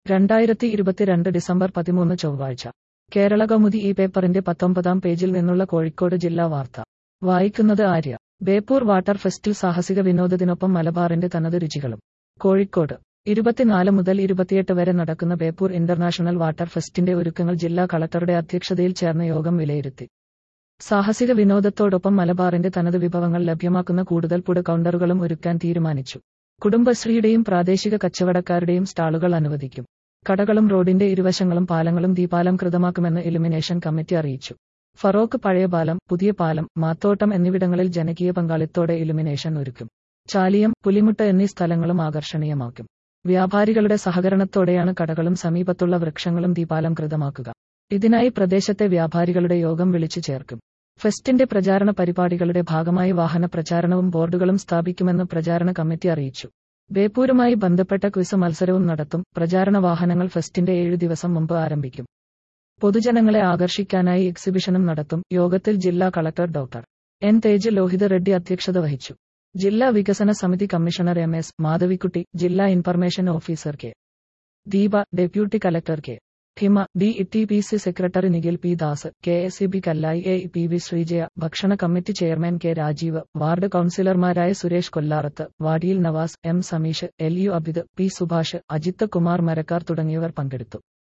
രണ്ടായിരത്തി ഇരുപത്തിരണ്ട് ഡിസംബർ പതിമൂന്ന് ചൊവ്വാഴ്ച കേരള കൗമുദി ഈ പേപ്പറിന്റെ പത്തൊമ്പതാം പേജിൽ നിന്നുള്ള കോഴിക്കോട് ജില്ലാ വാർത്ത വായിക്കുന്നത് ആര്യ ബേപ്പൂർ വാട്ടർ ഫെസ്റ്റിൽ സാഹസിക വിനോദത്തിനൊപ്പം മലബാറിന്റെ തനത് രുചികളും കോഴിക്കോട് ഇരുപത്തിനാല് മുതൽ ഇരുപത്തിയെട്ട് വരെ നടക്കുന്ന ബേപ്പൂർ ഇന്റർനാഷണൽ വാട്ടർ ഫെസ്റ്റിന്റെ ഒരുക്കങ്ങൾ ജില്ലാ കളക്ടറുടെ അധ്യക്ഷതയിൽ ചേർന്ന യോഗം വിലയിരുത്തി സാഹസിക വിനോദത്തോടൊപ്പം മലബാറിന്റെ തനത് വിഭവങ്ങൾ ലഭ്യമാക്കുന്ന കൂടുതൽ പുട കൗണ്ടറുകളും ഒരുക്കാൻ തീരുമാനിച്ചു കുടുംബശ്രീയുടെയും പ്രാദേശിക കച്ചവടക്കാരുടെയും സ്റ്റാളുകൾ അനുവദിക്കും കടകളും റോഡിന്റെ ഇരുവശങ്ങളും പാലങ്ങളും ദീപാലം കൃതമാക്കുമെന്ന് ഇലുമിനേഷൻ കമ്മിറ്റി അറിയിച്ചു ഫറോക്ക് പഴയ പാലം പുതിയ പാലം മാത്തോട്ടം എന്നിവിടങ്ങളിൽ ജനകീയ പങ്കാളിത്തോടെ ഇലുമിനേഷൻ ഒരുക്കും ചാലിയം പുലിമുട്ട് എന്നീ സ്ഥലങ്ങളും ആകർഷണീയമാക്കും വ്യാപാരികളുടെ സഹകരണത്തോടെയാണ് കടകളും സമീപത്തുള്ള വൃക്ഷങ്ങളും ദീപാലം കൃതമാക്കുക ഇതിനായി പ്രദേശത്തെ വ്യാപാരികളുടെ യോഗം വിളിച്ചു ചേർക്കും ഫെസ്റ്റിന്റെ പ്രചാരണ പരിപാടികളുടെ ഭാഗമായി വാഹന പ്രചാരണവും ബോർഡുകളും സ്ഥാപിക്കുമെന്ന് പ്രചാരണ കമ്മിറ്റി അറിയിച്ചു ബേപ്പൂരുമായി ബന്ധപ്പെട്ട ക്വിസ് മത്സരവും നടത്തും പ്രചാരണ വാഹനങ്ങൾ ഫെസ്റ്റിന്റെ ഏഴു ദിവസം മുമ്പ് ആരംഭിക്കും പൊതുജനങ്ങളെ ആകർഷിക്കാനായി എക്സിബിഷനും നടത്തും യോഗത്തിൽ ജില്ലാ collector doctor N Tej Lohith Reddy അധ്യക്ഷത വഹിച്ചു ജില്ലാ വികസന സമിതി കമ്മീഷണർ എം എസ് മാധവിക്കുട്ടി ജില്ലാ information officer K Deepa deputy collector K Hima D T P C secretary Nikhil P Das K S E B Kallayi A P V Sreejaya ഭക്ഷണ committee chairman K Rajeev ward കൌൺസിലർമാരായ Suresh Kollarath Vadiyil Navas M Sameesh L U Abid P Subhash Ajith Kumar Marakkar തുടങ്ങിയവർ പങ്കെടുത്തു